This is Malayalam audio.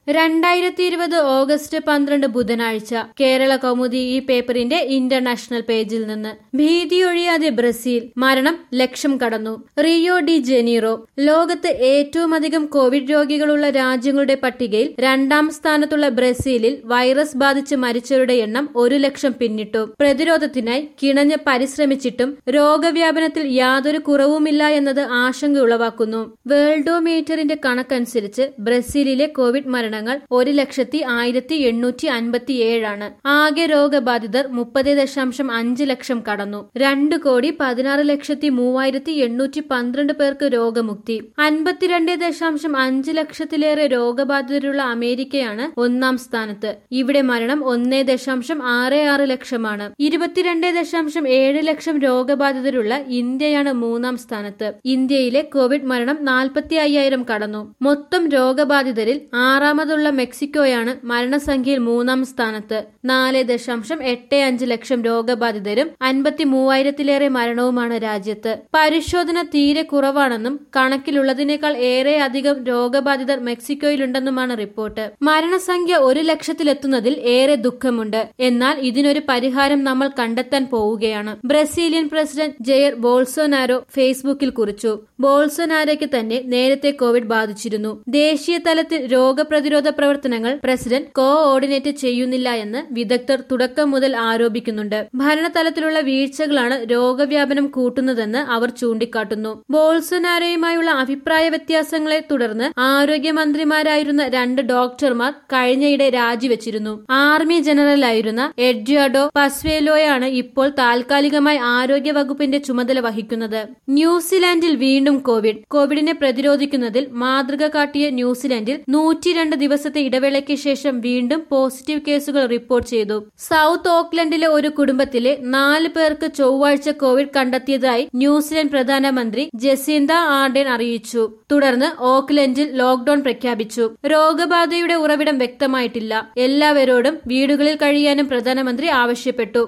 രണ്ടായിരത്തി ഇരുപത് ഓഗസ്റ്റ് പന്ത്രണ്ട് ബുധനാഴ്ച കേരള കൗമുദി ഈ പേപ്പറിന്റെ ഇന്റർനാഷണൽ പേജിൽ നിന്ന് ഭീതിയൊഴിയാതെ ബ്രസീൽ മരണം ലക്ഷം കടന്നു റിയോ ഡി ജനീറോ ലോകത്ത് ഏറ്റവും അധികം കോവിഡ് രോഗികളുള്ള രാജ്യങ്ങളുടെ പട്ടികയിൽ രണ്ടാം സ്ഥാനത്തുള്ള ബ്രസീലിൽ വൈറസ് ബാധിച്ച് മരിച്ചവരുടെ എണ്ണം ഒരു ലക്ഷം പിന്നിട്ടു പ്രതിരോധത്തിനായി കിണഞ്ഞ് പരിശ്രമിച്ചിട്ടും രോഗവ്യാപനത്തിൽ യാതൊരു കുറവുമില്ല എന്നത് ആശങ്ക ഉളവാക്കുന്നു വേൾഡോമീറ്ററിന്റെ കണക്കനുസരിച്ച് ബ്രസീലിലെ കോവിഡ് മരണങ്ങൾ ഒരു ലക്ഷത്തി ആയിരത്തി എണ്ണൂറ്റി അൻപത്തി ഏഴാണ് ആകെ രോഗബാധിതർ മുപ്പത് ദശാംശം അഞ്ച് ലക്ഷം കടന്നു രണ്ട് കോടി പതിനാറ് ലക്ഷത്തി മൂവായിരത്തി എണ്ണൂറ്റി പന്ത്രണ്ട് പേർക്ക് രോഗമുക്തി അൻപത്തിരണ്ട് ദശാംശം അഞ്ച് ലക്ഷത്തിലേറെ രോഗബാധിതരുള്ള അമേരിക്കയാണ് ഒന്നാം സ്ഥാനത്ത് ഇവിടെ മരണം ഒന്നേ ദശാംശം ആറ് ആറ് ലക്ഷമാണ് ഇരുപത്തിരണ്ട് ദശാംശം ഏഴ് ലക്ഷം രോഗബാധിതരുള്ള ഇന്ത്യയാണ് മൂന്നാം സ്ഥാനത്ത് ഇന്ത്യയിലെ കോവിഡ് മരണം നാൽപ്പത്തി അയ്യായിരം കടന്നു മൊത്തം രോഗബാധിതരിൽ ആറാമതുള്ള മെക്സിക്കോയാണ് മരണസംഖ്യയിൽ മൂന്നാം സ്ഥാനത്ത് നാല് ദശാംശം എട്ട് അഞ്ച് ലക്ഷം രോഗബാധിതരും അൻപത്തി മൂവായിരത്തിലേറെ മരണവുമാണ് രാജ്യത്ത് പരിശോധന തീരെ കുറവാണെന്നും കണക്കിലുള്ളതിനേക്കാൾ ഏറെ അധികം രോഗബാധിതർ മെക്സിക്കോയിലുണ്ടെന്നുമാണ് റിപ്പോർട്ട് മരണസംഖ്യ ഒരു ലക്ഷത്തിലെത്തുന്നതിൽ ഏറെ ദുഃഖമുണ്ട് എന്നാൽ ഇതിനൊരു പരിഹാരം നമ്മൾ കണ്ടെത്താൻ പോവുകയാണ് ബ്രസീലിയൻ പ്രസിഡന്റ് ജെയർ ബോൾസോനാരോ ഫേസ്ബുക്കിൽ കുറിച്ചു ബോൾസോനാരോയ്ക്ക് തന്നെ നേരത്തെ കോവിഡ് ബാധിച്ചിരുന്നു ദേശീയ തലത്തിൽ രോഗപ്രതിരോധ പ്രവർത്തനങ്ങൾ പ്രസിഡന്റ് കോ ഓർഡിനേറ്റ് ചെയ്യുന്നില്ല എന്ന് വിദഗ്ധർ തുടക്കം മുതൽ ആരോപിക്കുന്നുണ്ട് ഭരണതലത്തിലുള്ള വീഴ്ചകളാണ് രോഗവ്യാപനം കൂട്ടുന്നതെന്ന് അവർ ചൂണ്ടിക്കാട്ടുന്നു ബോൾസോനാരോയുമായുള്ള അഭിപ്രായ വ്യത്യാസങ്ങളെ തുടർന്ന് ആരോഗ്യമന്ത്രിമാരായിരുന്ന രണ്ട് ഡോക്ടർമാർ കഴിഞ്ഞയിടെ രാജിവെച്ചിരുന്നു ആർമി ജനറലായിരുന്ന എഡ്ജാഡോ പസ്വേലോയാണ് ഇപ്പോൾ താൽക്കാലികമായി ആരോഗ്യ വകുപ്പിന്റെ ചുമതല വഹിക്കുന്നത് ന്യൂസിലാൻഡിൽ വീണ്ടും കോവിഡ് കോവിഡിനെ പ്രതിരോധിക്കുന്നതിൽ മാതൃക കാട്ടിയ ന്യൂസിലാൻഡിൽ നൂറ്റിരണ്ട് ദിവസത്തെ ഇടവേളയ്ക്ക് ശേഷം വീണ്ടും പോസിറ്റീവ് കേസുകൾ റിപ്പോർട്ട് ചെയ്തു സൗത്ത് ഓക്ലൻഡിലെ ഒരു കുടുംബത്തിലെ നാല് പേർക്ക് ചൊവ്വാഴ്ച കോവിഡ് കണ്ടെത്തിയതായി ന്യൂസിലാൻഡ് പ്രധാനമന്ത്രി ജസീന്ത ആർഡൻ അറിയിച്ചു തുടർന്ന് ഓക്ലൻഡിൽ ലോക്ഡൌൺ പ്രഖ്യാപിച്ചു രോഗബാധയുടെ ഉറവിടം വ്യക്തമായിട്ടില്ല എല്ലാവരോടും വീടുകളിൽ കഴിയാനും പ്രധാനമന്ത്രി ആവശ്യപ്പെട്ടു